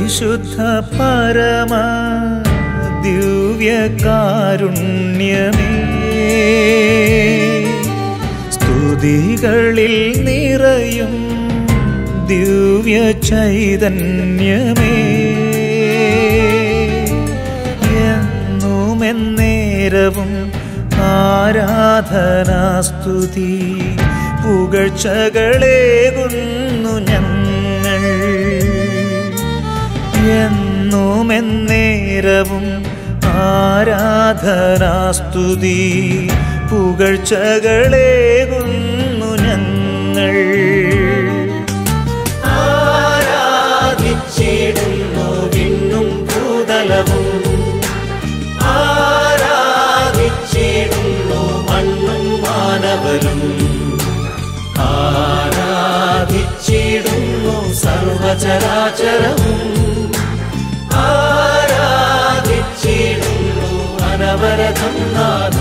പരിശുദ്ധ പരമ ദിവ്യകാരുണ്യമേ സ്തുതികളിൽ നിറയും ദിവ്യ ചൈതന്യമേ എന്നുമെന്നേരവും ആരാധനാസ്തുതി പുകഴ്ചകളേകുന്നു ഞങ്ങൾ എന്നുമെന്നേരവും ആരാധനാസ്തുതി പുകഴ്ചകളേകുന്നു ഞങ്ങൾ ആരാധിച്ചിടുന്നു വിണ്ണും ഭൂതലവും ആരാധിച്ചിടുന്നു മണ്ണും മാനവരും ആരാധിച്ചിടുന്നു സർവചരാചരവും ആരാധിച്ചിടുന്നു അനവരതം നാഥ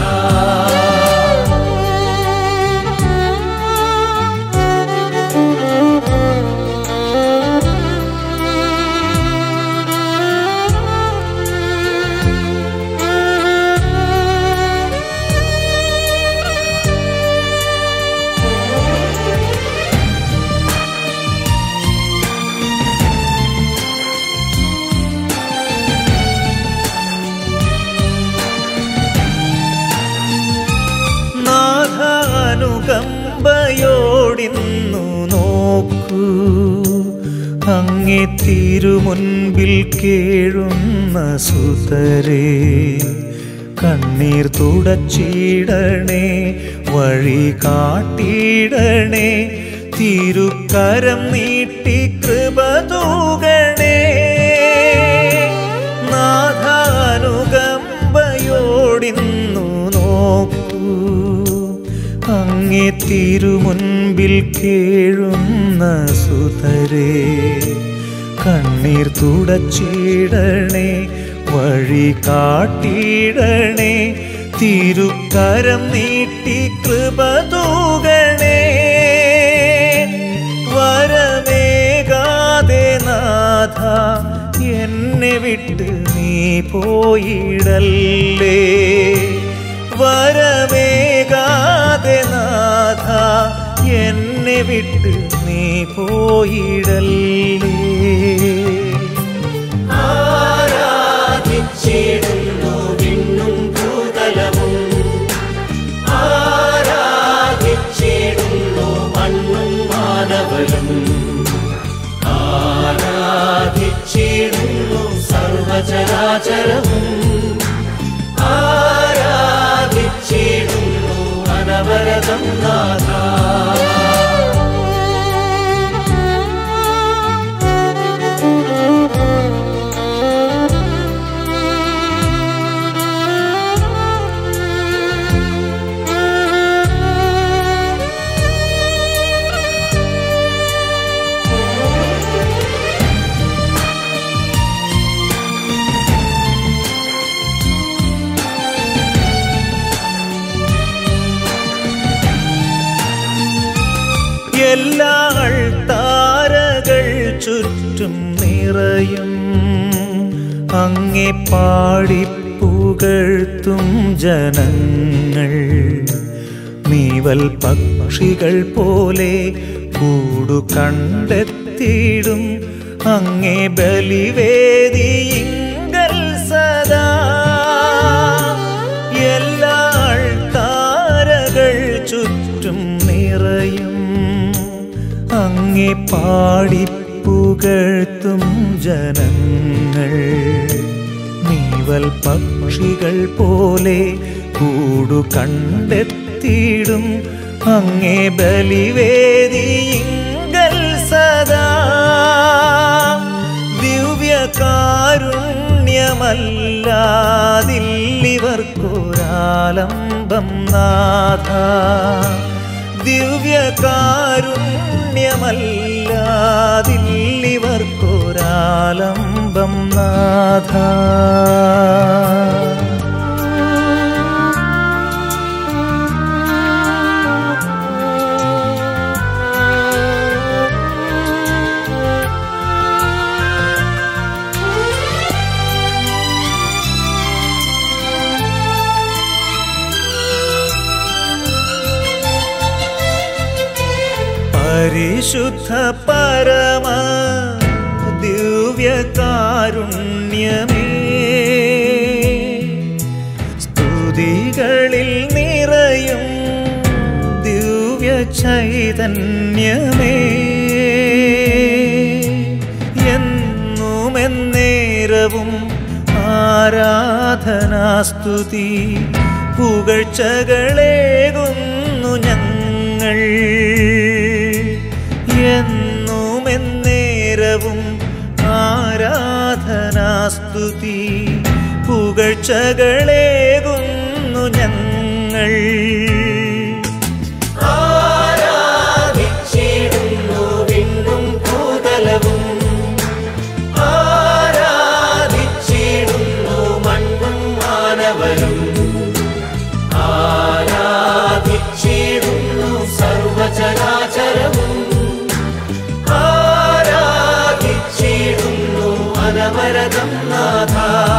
നാഥാനുകമ്പയോടിന്നു നോക്കൂ അങ്ങേ തിരുമുൻപിൽ കേഴുന്ന സുതരേ കണ്ണീർ തുടച്ചിടണേ വഴി കാട്ടിടണേ തിരുക്കരം നീട്ടി കൃപ തൂകണേ നാഥാനുകമ്പയോടിന്നു നോക്കൂ അങ്ങേ തിരുമുൻപിൽ കേഴുന്ന സുതരേ കണ്ണീർ തുടച്ചിടണേ വഴി കാട്ടിടണേ തിരുക്കരം നീട്ടി കൃപ തൂകണേ വരമേകാതെ നാഥ എന്നെ വിട്ട് നീ പോയിടല്ലേ വരമേകാതെ നാഥ എന്നെ വിട്ട് നീ പോയിടല്ലേ ആരാധിച്ചിടുന്നു വിണ്ണും ഭൂതലവും ആരാധിച്ചിടുന്നു മണ്ണും മാനവരും ആരാധിച്ചിടുന്നു സർവചരാചരവും ആരാധിച്ചിടുന്നു അനവരതം നാഥ എല്ലാ താരകൾ ചുറ്റും നിറയും അങ്ങേ പാടിപ്പുകഴ്ത്തും ജനങ്ങൾ നീവൽ പക്ഷികൾ പോലെ കൂടു കണ്ടെത്തിയിടും അങ്ങേ ബലിവേദിയിങ്കൽ സദാ എല്ലാ താരകൾ ചുറ്റും നിറയും അങ്ങേ പാടിപ്പുകഴ്ത്തും ജനങ്ങൾ നീവൽ പക്ഷികൾ പോലെ കൂടു കണ്ടെത്തിയിടും അങ്ങേ ബലിവേദിയിങ്കൽ സദാ ദിവ്യകാരുണ്യമല്ലാതില്ലിവർക്കൊരാലംബം നാഥ ദിവ്യകാരുണ്യമല്ലാതില്ലിവർക്കൊരാലംബം നാഥ പരിശുദ്ധ പരമ ദിവ്യകാരുണ്യമേ സ്തുതികളിൽ നിറയും ദിവ്യ ചൈതന്യമേ എന്നും എന്നേരവും ആരാധനാസ്തുതി പുകഴ്ചകളേകുന്നു ഞങ്ങൾ എന്നും എന്നേരവും ആരാധനാസ്തുതി പുകഴ്ചകളേകുന്നു ഞങ്ങൾ ആരാധിച്ചിടുന്നു വിണ്ണും ഭൂതലവും ആരാധിച്ചിടുന്നു മണ്ണും മാനവരും ആരാധിച്ചിടുന്നു സർവചരാചരവും ആരാധിച്ചിടുന്നു അനവരതം നാഥ